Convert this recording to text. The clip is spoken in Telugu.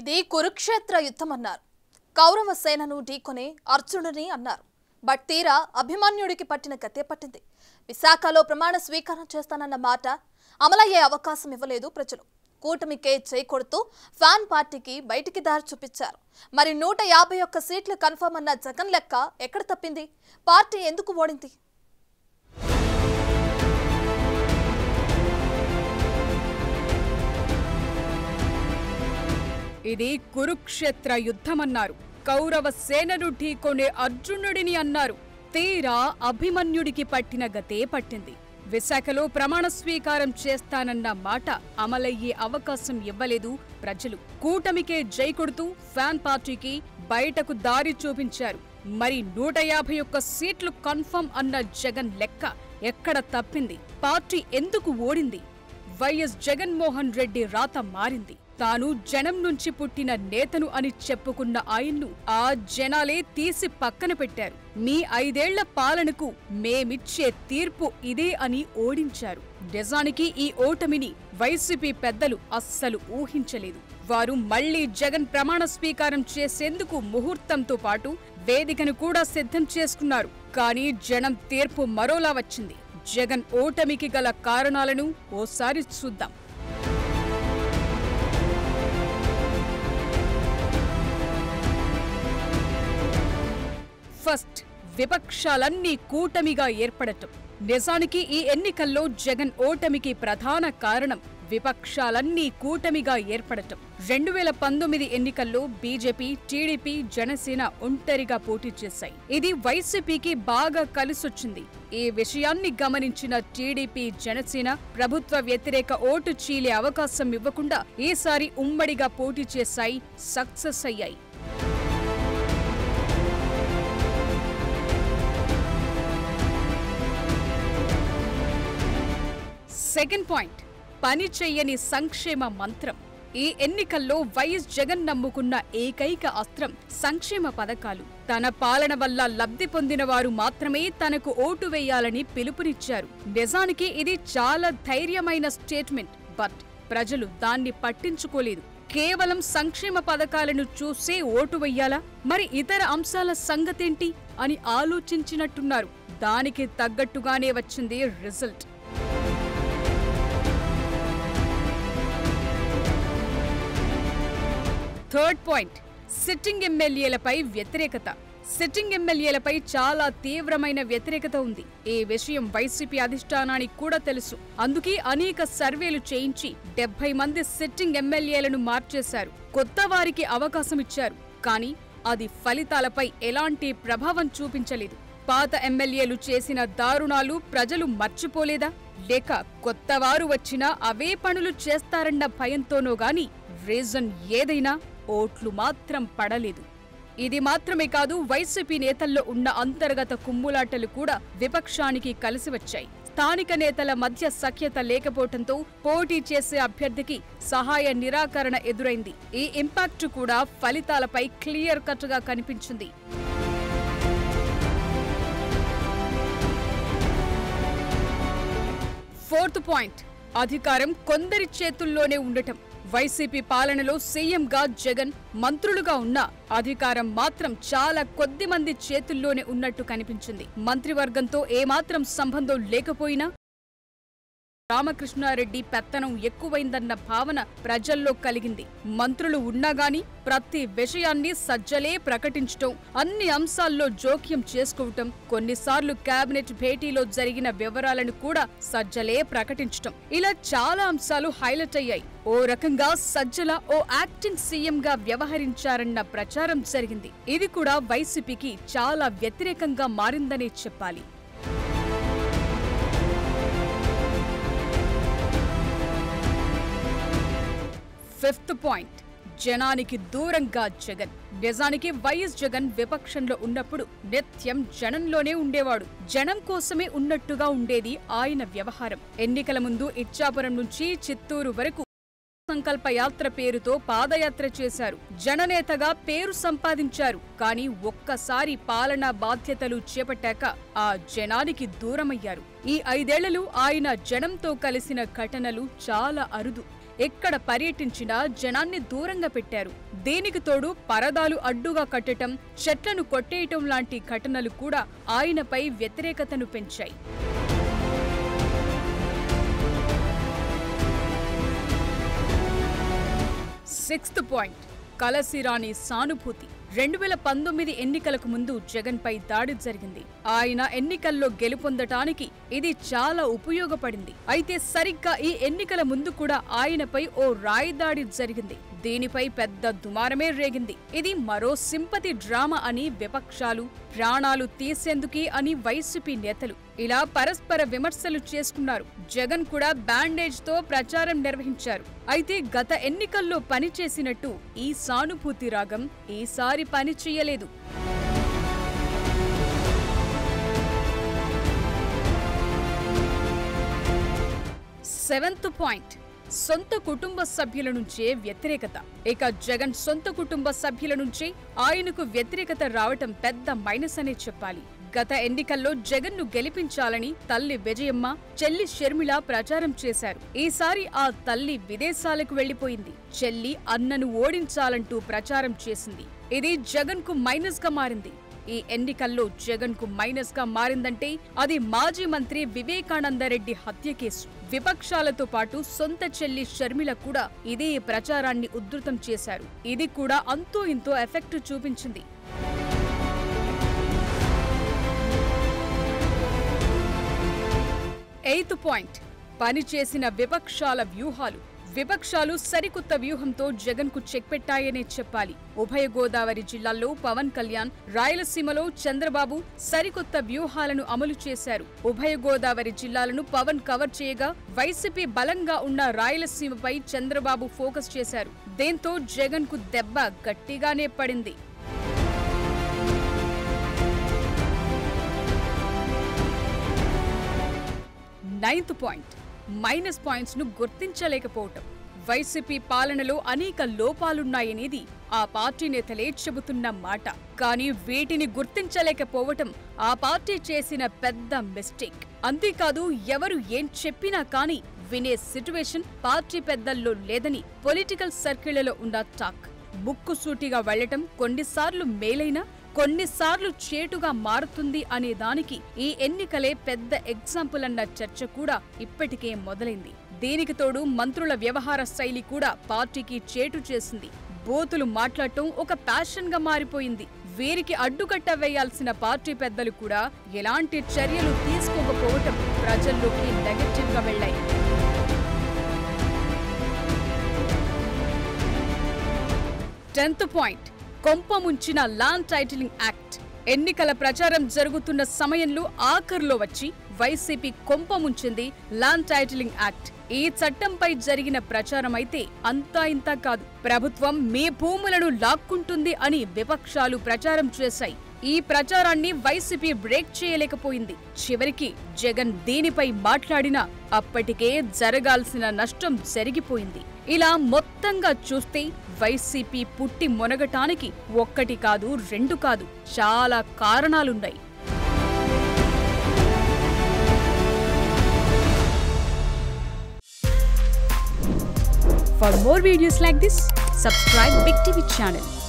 ఇది కురుక్షేత్ర యుద్ధం అన్నారు కౌరవ సేనను ఢీకొనే అర్జునుని అన్నారు బట్ తీరా అభిమన్యుడికి పట్టిన గతే పట్టింది విశాఖలో ప్రమాణ స్వీకారం చేస్తానన్న మాట అమలయ్యే అవకాశం ఇవ్వలేదు ప్రజలు కూటమికే చేయి కొడుతూ ఫ్యాన్ పార్టీకి బయటికి దారి చూపించారు మరి నూట యాభై ఒక్క సీట్లు కన్ఫర్మ్ అన్న జగన్ లెక్క ఎక్కడ తప్పింది పార్టీ ఎందుకు ఓడింది ఇది కురుక్షేత్ర యుద్ధమన్నారు కౌరవ సేనను ఢీకొనే అర్జునుడిని అన్నారు తీరా అభిమన్యుడికి పట్టిన గతే పట్టింది విశాఖలో ప్రమాణ స్వీకారం చేస్తానన్న మాట అమలయ్యే అవకాశం ఇవ్వలేదు ప్రజలు కూటమికే జై కొడుతూ ఫ్యాన్ పార్టీకి బయటకు దారి చూపించారు మరి నూట యాభై ఒక్క సీట్లు కన్ఫర్మ్ అన్న జగన్ లెక్క ఎక్కడ తప్పింది పార్టీ ఎందుకు ఓడింది వైఎస్ జగన్మోహన్ రెడ్డి రాత మారింది తాను జనం నుంచి పుట్టిన నేతను అని చెప్పుకున్న ఆయన్ను ఆ జనాలే తీసి పక్కన పెట్టారు మీ ఐదేళ్ల పాలనకు మేమిచ్చే తీర్పు ఇదే అని ఓడించారు నిజానికి ఈ ఓటమిని వైసీపీ పెద్దలు అస్సలు ఊహించలేదు వారు మళ్లీ జగన్ ప్రమాణ స్వీకారం చేసేందుకు ముహూర్తంతో పాటు వేదికను కూడా సిద్ధం చేసుకున్నారు కానీ జనం తీర్పు మరోలా వచ్చింది జగన్ ఓటమికి గల కారణాలను ఓసారి చూద్దాం ఫస్ట్ విపక్షాలన్నీ కూటమిగా ఏర్పడటం నిజానికి ఈ ఎన్నికల్లో జగన్ ఓటమికి ప్రధాన కారణం విపక్షాలన్నీ కూటమిగా ఏర్పడటం రెండు వేల పంతొమ్మిది ఎన్నికల్లో బీజేపీ టీడీపీ జనసేన ఒంటరిగా పోటీ చేశాయి ఇది వైసీపీకి బాగా కలిసొచ్చింది ఈ విషయాన్ని గమనించిన టీడీపీ జనసేన ప్రభుత్వ వ్యతిరేక ఓటు చీలే అవకాశం ఇవ్వకుండా ఈసారి ఉమ్మడిగా పోటీ చేశాయి సక్సెస్ అయ్యాయి సెకండ్ పాయింట్ పని చెయ్యని సంక్షేమ మంత్రం ఈ ఎన్నికల్లో వైఎస్ జగన్ నమ్ముకున్న ఏకైక అస్త్రం సంక్షేమ పథకాలు తన పాలన వల్ల లబ్ధి పొందిన వారు మాత్రమే తనకు ఓటు వేయాలని పిలుపునిచ్చారు నిజానికి ఇది చాలా ధైర్యమైన స్టేట్మెంట్ బట్ ప్రజలు దాన్ని పట్టించుకోలేదు కేవలం సంక్షేమ పథకాలను చూసే ఓటు వెయ్యాలా మరి ఇతర అంశాల సంగతేంటి అని ఆలోచించినట్టున్నారు దానికి తగ్గట్టుగానే వచ్చింది రిజల్ట్ థర్డ్ పాయింట్ సిట్టింగ్ ఎమ్మెల్యేలపై వ్యతిరేకత సిట్టింగ్ ఎమ్మెల్యేలపై చాలా తీవ్రమైన వ్యతిరేకత ఉంది ఈ విషయం వైసీపీ అధిష్టానానికి కూడా తెలుసు అందుకే అనేక సర్వేలు చేయించి డెబ్బై మంది సిట్టింగ్ ఎమ్మెల్యేలను మార్చేశారు కొత్త వారికి అవకాశం ఇచ్చారు కానీ అది ఫలితాలపై ఎలాంటి ప్రభావం చూపించలేదు పాత ఎమ్మెల్యేలు చేసిన దారుణాలు ప్రజలు మర్చిపోలేదా లేక కొత్తవారు వచ్చినా అవే పనులు చేస్తారన్న భయంతోనో గాని రీజన్ ఏదైనా ఓట్లు మాత్రం పడలేదు ఇది మాత్రమే కాదు వైసీపీ నేతల్లో ఉన్న అంతర్గత కుమ్ములాటలు కూడా విపక్షానికి కలిసి వచ్చాయి స్థానిక నేతల మధ్య సఖ్యత లేకపోవడంతో పోటీ చేసే అభ్యర్థికి సహాయ నిరాకరణ ఎదురైంది ఈ ఇంపాక్ట్ కూడా ఫలితాలపై క్లియర్ కట్ గా కనిపించింది ఫోర్త్ పాయింట్ అధికారం కొందరి చేతుల్లోనే ఉండటం వైసీపీ పాలనలో సీఎంగా జగన్ మంత్రులుగా ఉన్న అధికారం మాత్రం చాలా కొద్ది మంది చేతుల్లోనే ఉన్నట్టు కనిపించింది మంత్రివర్గంతో ఏమాత్రం సంబంధం లేకపోయినా రామకృష్ణారెడ్డి పెత్తనం ఎక్కువైందన్న భావన ప్రజల్లో కలిగింది మంత్రులు ఉన్నా గాని ప్రతి విషయాన్ని సజ్జలే ప్రకటించటం అన్ని అంశాల్లో జోక్యం చేసుకోవటం కొన్నిసార్లు కేబినెట్ భేటీలో జరిగిన వివరాలను కూడా సజ్జలే ప్రకటించటం ఇలా చాలా అంశాలు హైలైట్ అయ్యాయి ఓ రకంగా సజ్జల ఓ యాక్టింగ్ సీఎం గా వ్యవహరించారన్న ప్రచారం జరిగింది ఇది కూడా వైసీపీకి చాలా వ్యతిరేకంగా మారిందనే చెప్పాలి ఫిఫ్త్ పాయింట్ జనానికి దూరంగా జగన్ నిజానికి వైఎస్ జగన్ విపక్షంలో ఉన్నప్పుడు నిత్యం జనంలోనే ఉండేవాడు జనం కోసమే ఉన్నట్టుగా ఉండేది ఆయన వ్యవహారం ఎన్నికల ముందు ఇచ్చాపురం నుంచి చిత్తూరు వరకు సంకల్ప యాత్ర పేరుతో పాదయాత్ర చేశారు జననేతగా పేరు సంపాదించారు కానీ ఒక్కసారి పాలనా బాధ్యతలు చేపట్టాక ఆ జనానికి దూరమయ్యారు ఈ ఐదేళ్లలో ఆయన జనంతో కలిసిన ఘటనలు చాలా అరుదు ఎక్కడ పర్యటించినా జనాన్ని దూరంగా పెట్టారు దీనికి తోడు పరదాలు అడ్డుగా కట్టటం చెట్లను కొట్టేయటం లాంటి ఘటనలు కూడా ఆయనపై వ్యతిరేకతను పెంచాయి సిక్స్త్ పాయింట్ కలసిరాని సానుభూతి రెండు వేల పంతొమ్మిది ఎన్నికలకు ముందు జగన్ పై దాడి జరిగింది ఆయన ఎన్నికల్లో గెలుపొందటానికి ఇది చాలా ఉపయోగపడింది అయితే సరిగ్గా ఈ ఎన్నికల ముందు కూడా ఆయనపై ఓ రాయి దాడి జరిగింది దీనిపై పెద్ద దుమారమే రేగింది ఇది మరో సింపతి డ్రామా అని విపక్షాలు ప్రాణాలు తీసేందుకే అని వైసీపీ నేతలు ఇలా పరస్పర విమర్శలు చేసుకున్నారు జగన్ కూడా బ్యాండేజ్ తో ప్రచారం నిర్వహించారు అయితే గత ఎన్నికల్లో పనిచేసినట్టు ఈ సానుభూతి రాగం ఈసారి పని చేయలేదు సెవెంత్ పాయింట్ సొంత కుటుంబ సభ్యుల నుంచే వ్యతిరేకత ఇక జగన్ సొంత కుటుంబ సభ్యుల నుంచే ఆయనకు వ్యతిరేకత రావటం పెద్ద మైనస్ అనే చెప్పాలి గత ఎన్నికల్లో జగన్ ను గెలిపించాలని తల్లి విజయమ్మ చెల్లి షర్మిల ప్రచారం చేశారు ఈసారి ఆ తల్లి విదేశాలకు వెళ్లిపోయింది చెల్లి అన్నను ఓడించాలంటూ ప్రచారం చేసింది ఇది జగన్ కు మైనస్ గా మారింది ఈ ఎన్నికల్లో జగన్ కు మైనస్ గా మారిందంటే అది మాజీ మంత్రి వివేకానందరెడ్డి హత్య కేసు విపక్షాలతో పాటు సొంత చెల్లి షర్మిల కూడా ఇదే ప్రచారాన్ని ఉధృతం చేశారు ఇది కూడా అంతో ఇంతో ఎఫెక్ట్ చూపించింది ఎయిత్ పాయింట్ పనిచేసిన విపక్షాల వ్యూహాలు విపక్షాలు సరికొత్త వ్యూహంతో జగన్ కు చెక్ పెట్టాయనే చెప్పాలి ఉభయ గోదావరి జిల్లాల్లో పవన్ కళ్యాణ్ రాయలసీమలో చంద్రబాబు సరికొత్త వ్యూహాలను అమలు చేశారు ఉభయ గోదావరి జిల్లాలను పవన్ కవర్ చేయగా వైసీపీ బలంగా ఉన్న రాయలసీమపై చంద్రబాబు ఫోకస్ చేశారు దీంతో జగన్ కు దెబ్బ గట్టిగానే పడింది నైన్త్ పాయింట్ మైనస్ పాయింట్స్ ను గుర్తించలేకపోవటం వైసీపీ పాలనలో అనేక లోపాలున్నాయనేది ఆ పార్టీ నేతలే చెబుతున్న మాట కానీ వీటిని గుర్తించలేకపోవటం ఆ పార్టీ చేసిన పెద్ద మిస్టేక్ అంతేకాదు ఎవరు ఏం చెప్పినా కానీ వినే సిట్యువేషన్ పార్టీ పెద్దల్లో లేదని పొలిటికల్ సర్కిళ్లలో ఉన్న టాక్ ముక్కుసూటిగా వెళ్లటం కొన్నిసార్లు మేలైనా కొన్నిసార్లు చేటుగా మారుతుంది అనే దానికి ఈ ఎన్నికలే పెద్ద ఎగ్జాంపుల్ అన్న చర్చ కూడా ఇప్పటికే మొదలైంది దీనికి తోడు మంత్రుల వ్యవహార శైలి కూడా పార్టీకి చేటు చేసింది బోతులు మాట్లాడటం ఒక ప్యాషన్ గా మారిపోయింది వీరికి అడ్డుకట్ట వేయాల్సిన పార్టీ పెద్దలు కూడా ఎలాంటి చర్యలు తీసుకోకపోవటం ప్రజల్లోకి నెగటివ్ గా వెళ్లాయి టెన్త్ పాయింట్ కొంప ముంచిన ల్యాండ్ టైటిలింగ్ యాక్ట్ ఎన్నికల ప్రచారం జరుగుతున్న సమయంలో ఆఖరులో వచ్చి వైసీపీ కొంప ముంచింది ల్యాండ్ టైటిలింగ్ యాక్ట్ ఈ చట్టంపై జరిగిన ప్రచారం అయితే అంతా ఇంత కాదు ప్రభుత్వం మీ భూములను లాక్కుంటుంది అని విపక్షాలు ప్రచారం చేశాయి ఈ ప్రచారాన్ని వైసీపీ బ్రేక్ చేయలేకపోయింది చివరికి జగన్ దీనిపై మాట్లాడినా అప్పటికే జరగాల్సిన నష్టం జరిగిపోయింది ఇలా మొత్తంగా చూస్తే వైసీపీ పుట్టి మొనగటానికి ఒక్కటి కాదు రెండు కాదు చాలా కారణాలున్నాయి For more videos like this, subscribe Big TV channel.